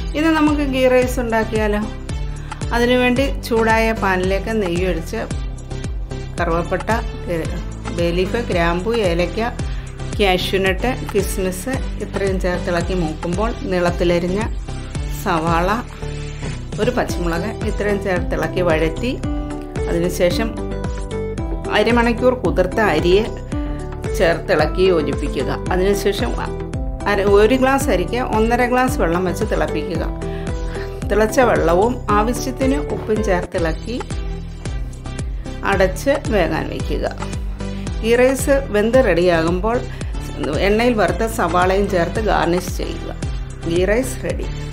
ഇത് നമുക്ക് ഗീ റൈസ് ഉണ്ടാക്കിയാലോ അതിനുവേണ്ടി ചൂടായ പാനിലേക്ക് നെയ്യ് ഒഴിച്ച് കറുവപ്പട്ട ബേലീഫ് ഗ്രാമ്പു ഏലക്ക കാഷ്യൂനട്ട് കിസ്മിസ് ഇത്രയും ചേർത്തിളക്കി മൂക്കുമ്പോൾ നീളത്തിലരിഞ്ഞ സവാള ഒരു പച്ചമുളക് ഇത്രയും ചേർത്തിളക്കി വഴറ്റി അതിനുശേഷം അരമണിക്കൂർ കുതിർത്ത അരിയെ ചേർത്തിളക്കി യോജിപ്പിക്കുക അതിനുശേഷം അര ഒരു ഗ്ലാസ് അരിക്ക് ഒന്നര ഗ്ലാസ് വെള്ളം വെച്ച് തിളപ്പിക്കുക തിളച്ച വെള്ളവും ആവശ്യത്തിന് ഉപ്പും ചേർത്തിളക്കി അടച്ച് വേകാൻ വയ്ക്കുക ഈ റൈസ് വെന്ത് റെഡിയാകുമ്പോൾ എണ്ണയിൽ വറുത്ത സവാളയും ചേർത്ത് ഗാർണിഷ് ചെയ്യുക ഗീ റൈസ് റെഡി